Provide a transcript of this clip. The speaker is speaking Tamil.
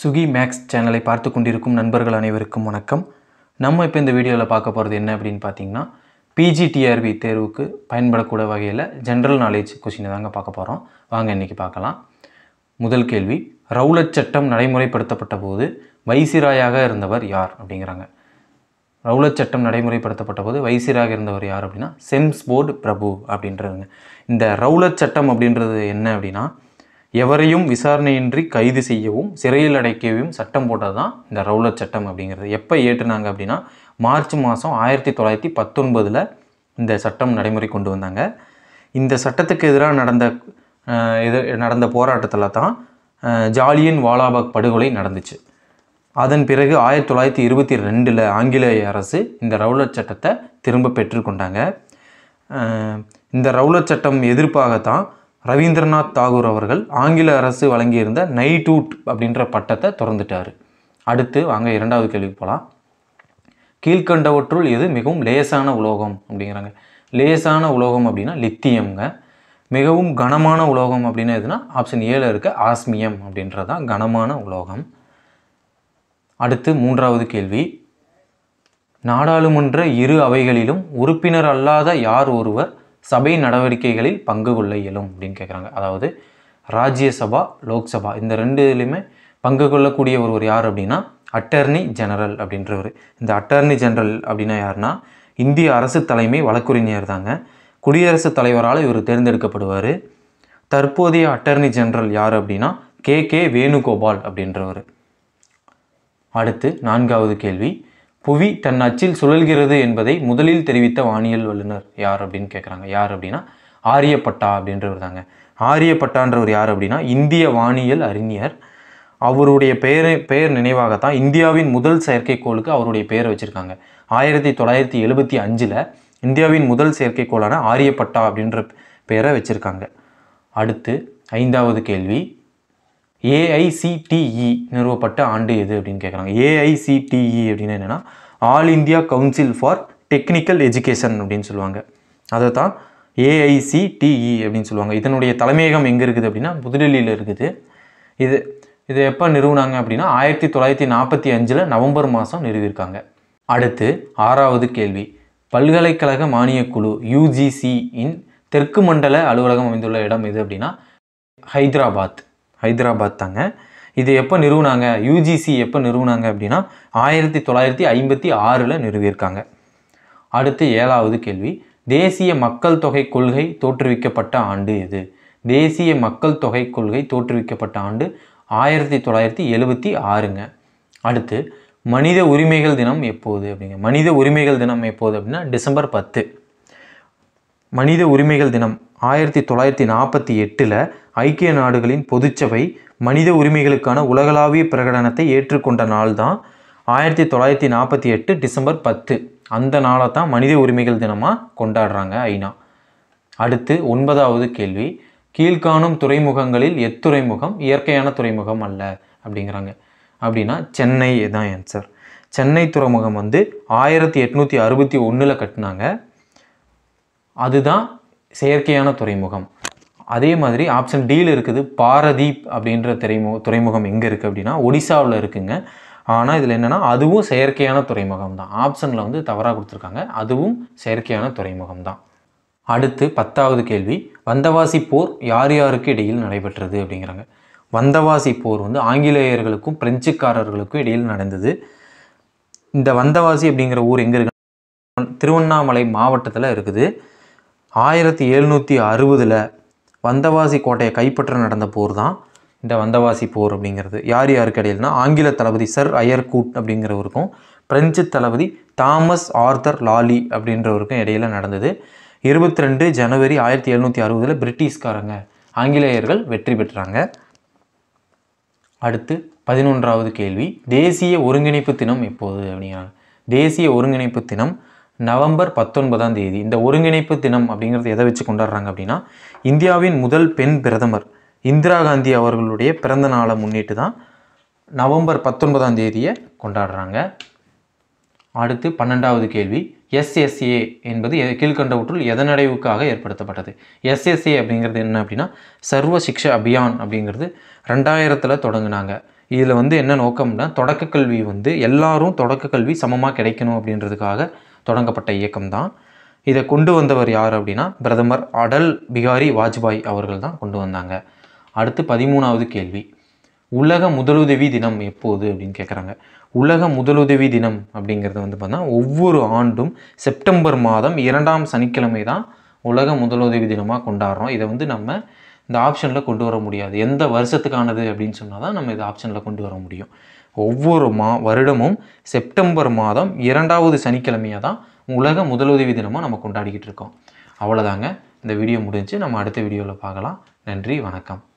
சுகி மேக்ஸ் சேனலை பார்த்து கொண்டிருக்கும் நண்பர்கள் அனைவருக்கும் வணக்கம் நம்ம இப்போ இந்த வீடியோவில் பார்க்க போகிறது என்ன அப்படின்னு பார்த்தீங்கன்னா பிஜிடிஆர்பி தேர்வுக்கு பயன்படக்கூடிய வகையில் ஜென்ரல் நாலேஜ் கொஷினை தாங்க பார்க்க போகிறோம் வாங்க இன்றைக்கி பார்க்கலாம் முதல் கேள்வி ரவுலட் சட்டம் நடைமுறைப்படுத்தப்பட்ட போது வைசிராயாக இருந்தவர் யார் அப்படிங்கிறாங்க ரவுலட் சட்டம் நடைமுறைப்படுத்தப்பட்ட போது வைசிராக இருந்தவர் யார் அப்படின்னா செம்ஸ்போர்டு பிரபு அப்படின்றதுங்க இந்த ரவுலட் சட்டம் அப்படின்றது என்ன அப்படின்னா எவரையும் விசாரணையின்றி கைது செய்யவும் சிறையில் அடைக்கவும் சட்டம் போட்டது தான் இந்த ரவுலட் சட்டம் அப்படிங்கிறது எப்போ ஏற்றுனாங்க அப்படின்னா மார்ச் மாதம் ஆயிரத்தி தொள்ளாயிரத்தி பத்தொன்பதில் இந்த சட்டம் நடைமுறை கொண்டு வந்தாங்க இந்த சட்டத்துக்கு எதிராக நடந்த அஹ், இது நடந்த போராட்டத்தில் தான் அஹ், ஜாலியன் வாலாபாக் படுகொலை நடந்துச்சு அதன் பிறகு ஆயிரத்தி தொள்ளாயிரத்தி இருபத்தி ரெண்டில் ஆங்கிலேய அரசு இந்த ரவுலட் சட்டத்தை திரும்ப பெற்றுக்கொண்டாங்க அஹ் இந்த ரவுலட் சட்டம் எதிர்ப்பாகத்தான் ரவீந்திரநாத் தாகூர் அவர்கள் ஆங்கில அரசு வழங்கியிருந்த நைட்வுட் அப்படின்ற பட்டத்தை திறந்துட்டார் அடுத்து வாங்க இரண்டாவது கேள்விக்கு போகலாம் கீழ்கண்டவற்றுள் எது மிகவும் லேசான உலோகம் அப்படிங்கிறாங்க லேசான உலோகம் அப்படின்னா லித்தியம்ங்க மிகவும் கனமான உலோகம் அப்படின்னா எதுனா ஆப்ஷன் ஏழு இருக்க ஆஸ்மியம் அப்படின்றது தான் கனமான உலோகம் அடுத்து மூன்றாவது கேள்வி நாடாளுமன்ற இரு அவைகளிலும் உறுப்பினர் அல்லாத யார் ஒருவர் சபை நடவடிக்கைகளில் பங்கு கொள்ள இயலும் அப்படின்னு கேட்குறாங்க அதாவது ராஜ்யசபா லோக்சபா இந்த ரெண்டுலையுமே பங்கு கொள்ளக்கூடிய ஒருவர் யார் அப்படின்னா அட்டர்னி ஜெனரல் அப்படின்றவர் இந்த அட்டர்னி ஜெனரல் அப்படின்னா யாருன்னா இந்திய அரசு தலைமை வழக்குரைஞர் தாங்க குடியரசுத் தலைவரால் இவர் தேர்ந்தெடுக்கப்படுவார் தற்போதைய அட்டர்னி ஜெனரல் யார் அப்படின்னா கே கே வேணுகோபால் அப்படின்றவர் அடுத்து நான்காவது கேள்வி புவி தன் அச்சில் சுழல்கிறது என்பதை முதலில் தெரிவித்த வானியல் வல்லுனர் யார் அப்படின்னு கேட்குறாங்க யார் அப்படின்னா ஆரியப்பட்டா அப்படின்றவர் தாங்க ஆரியப்பட்டான்றவர் யார் அப்படின்னா இந்திய வானியல் அறிஞர் அவருடைய பெயரை பெயர் நினைவாகத்தான் இந்தியாவின் முதல் செயற்கைக்கோளுக்கு அவருடைய பெயரை வச்சுருக்காங்க ஆயிரத்தி தொள்ளாயிரத்தி எழுபத்தி அஞ்சில் இந்தியாவின் முதல் செயற்கைக்கோளான ஆரியப்பட்டா அப்படின்ற பெயரை வச்சுருக்காங்க அடுத்து ஐந்தாவது கேள்வி ஏஐசிடிஇ நிறுவப்பட்ட ஆண்டு எது அப்படின்னு கேட்குறாங்க ஏஐசிடிஇ அப்படின்னு என்னென்னா all India council for technical education அப்படின்னு சொல்லுவாங்க அதை தான் ஏஐசிடிஇ அப்படின்னு சொல்லுவாங்க இதனுடைய தலைமையகம் எங்கே இருக்குது அப்படின்னா புதுடெல்லியில் இருக்குது இது இது எப்போ நிறுவனாங்க அப்படின்னா ஆயிரத்தி தொள்ளாயிரத்தி நாற்பத்தி அஞ்சில் நவம்பர் மாதம் நிறுவியிருக்காங்க அடுத்து ஆறாவது கேள்வி பல்கலைக்கழக மானியக் குழு யூஜிசி இன் தெற்கு மண்டல அலுவலகம் அமைந்துள்ள இடம் எது அப்படின்னா ஹைதராபாத் ஹைதராபாத் தாங்க இது எப்போ நிறுவனாங்க யூஜிசி எப்போ நிறுவனாங்க அப்படின்னா ஆயிரத்தி தொள்ளாயிரத்தி ஐம்பத்தி ஆறில் நிறுவியிருக்காங்க அடுத்து ஏழாவது கேள்வி தேசிய மக்கள் தொகை கொள்கை தோற்றுவிக்கப்பட்ட ஆண்டு எது தேசிய மக்கள் தொகை கொள்கை தோற்றுவிக்கப்பட்ட ஆண்டு ஆயிரத்தி தொள்ளாயிரத்தி எழுபத்தி ஆறுங்க அடுத்து மனித உரிமைகள் தினம் எப்போது அப்படிங்க மனித உரிமைகள் தினம் எப்போது அப்படின்னா டிசம்பர் பத்து மனித உரிமைகள் தினம் ஆயிரத்தி தொள்ளாயிரத்தி நாற்பத்தி எட்டில் ஐக்கிய நாடுகளின் பொதுச்சபை மனித உரிமைகளுக்கான உலகளாவிய பிரகடனத்தை ஏற்றுக்கொண்ட நாள் தான் ஆயிரத்தி தொள்ளாயிரத்தி நாற்பத்தி எட்டு டிசம்பர் பத்து அந்த நாளை தான் மனித உரிமைகள் தினமாக கொண்டாடுறாங்க ஐநா அடுத்து ஒன்பதாவது கேள்வி கீழ்காணும் துறைமுகங்களில் எத்துறைமுகம் இயற்கையான துறைமுகம் அல்ல அப்படிங்கிறாங்க அப்படின்னா சென்னை தான் ஆன்சர் சென்னை துறைமுகம் வந்து ஆயிரத்தி எட்நூற்றி அறுபத்தி ஒன்றில் கட்டினாங்க அதுதான் செயற்கையான துறைமுகம் அதே மாதிரி ஆப்ஷன் டியில் இருக்குது பாரதீப் அப்படின்ற துறைமுக துறைமுகம் எங்கே இருக்குது அப்படின்னா ஒடிசாவில் இருக்குங்க ஆனால் இதில் என்னென்னா அதுவும் செயற்கையான துறைமுகம் தான் ஆப்ஷனில் வந்து தவறாக கொடுத்துருக்காங்க அதுவும் செயற்கையான துறைமுகம் தான் அடுத்து பத்தாவது கேள்வி வந்தவாசி போர் யார் யாருக்கு இடையில் நடைபெற்றது அப்படிங்கிறாங்க வந்தவாசி போர் வந்து ஆங்கிலேயர்களுக்கும் பிரெஞ்சுக்காரர்களுக்கும் இடையில் நடந்தது இந்த வந்தவாசி அப்படிங்கிற ஊர் எங்கே இருக்கு திருவண்ணாமலை மாவட்டத்தில் இருக்குது ஆயிரத்தி எழுநூற்றி அறுபதில் வந்தவாசி கோட்டையை கைப்பற்ற நடந்த போர் தான் இந்த வந்தவாசி போர் அப்படிங்கிறது யார் யாருக்கு இடையில்னா ஆங்கில தளபதி சர் அயர்கூட் அப்படிங்கிறவருக்கும் பிரெஞ்சு தளபதி தாமஸ் ஆர்தர் லாலி அப்படின்றவருக்கும் இடையில நடந்தது இருபத்தி ரெண்டு ஜனவரி ஆயிரத்தி எழுநூற்றி அறுபதில் பிரிட்டிஷ்காரங்க ஆங்கிலேயர்கள் வெற்றி பெற்றாங்க அடுத்து பதினொன்றாவது கேள்வி தேசிய ஒருங்கிணைப்பு தினம் எப்போது அப்படிங்கிறாங்க தேசிய ஒருங்கிணைப்பு தினம் நவம்பர் பத்தொன்பதாம் தேதி இந்த ஒருங்கிணைப்பு தினம் அப்படிங்கிறது எதை வச்சு கொண்டாடுறாங்க அப்படின்னா இந்தியாவின் முதல் பெண் பிரதமர் இந்திரா காந்தி அவர்களுடைய பிறந்த நாளை முன்னிட்டு தான் நவம்பர் பத்தொன்பதாம் தேதியை கொண்டாடுறாங்க அடுத்து பன்னெண்டாவது கேள்வி எஸ்எஸ்ஏ என்பது எ- கீழ்க்கண்டவற்றுள் எதனடைவுக்காக ஏற்படுத்தப்பட்டது எஸ்எஸ்ஏ அப்படிங்கிறது என்ன அப்படின்னா சர்வ சிக்ஷா அபியான் அப்படிங்கிறது ரெண்டாயிரத்தில் தொடங்கினாங்க இதில் வந்து என்ன நோக்கம்னா தொடக்க கல்வி வந்து எல்லாரும் தொடக்க கல்வி சமமாக கிடைக்கணும் அப்படின்றதுக்காக தொடங்கப்பட்ட இயக்கம் தான் இதை கொண்டு வந்தவர் யார் அப்படின்னா பிரதமர் அடல் பிகாரி வாஜ்பாய் அவர்கள் தான் கொண்டு வந்தாங்க அடுத்து பதிமூணாவது கேள்வி உலக முதலுதவி தினம் எப்போது அப்படின்னு கேட்குறாங்க உலக முதலுதவி தினம் அப்படிங்கிறது வந்து பார்த்தா ஒவ்வொரு ஆண்டும் செப்டம்பர் மாதம் இரண்டாம் சனிக்கிழமை தான் உலக முதலுதவி தினமாக கொண்டாடுறோம் இதை வந்து நம்ம இந்த ஆப்ஷனில் கொண்டு வர முடியாது எந்த வருஷத்துக்கானது அப்படின்னு சொன்னால் தான் நம்ம இந்த ஆப்ஷனில் கொண்டு வர முடியும் ஒவ்வொரு மா வருடமும் செப்டம்பர் மாதம் இரண்டாவது சனிக்கிழமையாக தான் உலக முதலுதவி தினமாக நம்ம கொண்டாடிக்கிட்டு இருக்கோம் அவ்வளோதாங்க இந்த வீடியோ முடிஞ்சு நம்ம அடுத்த வீடியோவில் பார்க்கலாம் நன்றி வணக்கம்